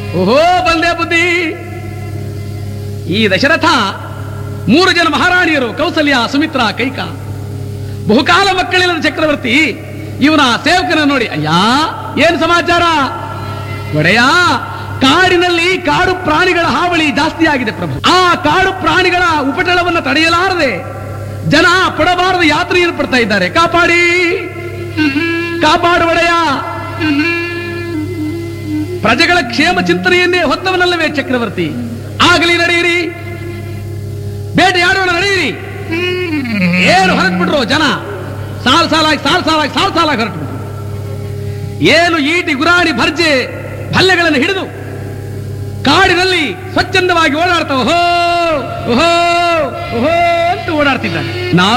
ಓಹೋ ಬಂದೆ ಬುದ್ಧಿ ಈ ದಶರಥ ಮೂರು ಜನ ಮಹಾರಾಣಿಯರು ಕೌಸಲ್ಯ ಸುಮಿತ್ರ ಕೈಕ ಬಹುಕಾಲ ಮಕ್ಕಳಿಲ್ಲದ ಚಕ್ರವರ್ತಿ ಇವನ ಸೇವಕನ ನೋಡಿ ಅಯ್ಯ ಏನ್ ಸಮಾಚಾರ ಒಡೆಯ ಕಾಡಿನಲ್ಲಿ ಕಾಡು ಪ್ರಾಣಿಗಳ ಹಾವಳಿ ಜಾಸ್ತಿ ಆಗಿದೆ ಪ್ರಭು ಆ ಕಾಡು ಪ್ರಾಣಿಗಳ ಉಪಟಳವನ್ನು ತಡೆಯಲಾರದೆ ಜನ ಪಡಬಾರದ ಯಾತ್ರೆಯನ್ನು ಪಡ್ತಾ ಇದ್ದಾರೆ ಕಾಪಾಡಿ ಕಾಪಾಡು ಒಡೆಯ ಪ್ರಜೆಗಳ ಕ್ಷೇಮ ಚಿಂತನೆಯನ್ನೇ ಹೊತ್ತವನಲ್ಲವೇ ಚಕ್ರವರ್ತಿ ಆಗಲಿ ನಡೆಯಿರಿ ಬೇಟೆಯಾಡೋಣ ನಡೆಯಿರಿ ಏನು ಹೊರಟ್ಬಿಟ್ರು ಜನ ಸಾಲ್ ಸಾಲಾಗಿ ಸಾಲ್ ಸಾಲಾಗಿ ಸಾಲ್ ಸಾಲಾಗಿ ಹೊರಟ್ಬಿಟ್ರು ಏನು ಈಟಿ ಗುರಾಣಿ ಭರ್ಜೆ ಭಲ್ಲೆಗಳನ್ನು ಹಿಡಿದು ಕಾಡಿನಲ್ಲಿ ಸ್ವಚ್ಛಂದವಾಗಿ ಓಡಾಡ್ತಾವ ಓಹೋ ಓಹೋ ಓಹೋ ಅಂತ ಓಡಾಡ್ತಿದ್ದಾನೆ ನಾವು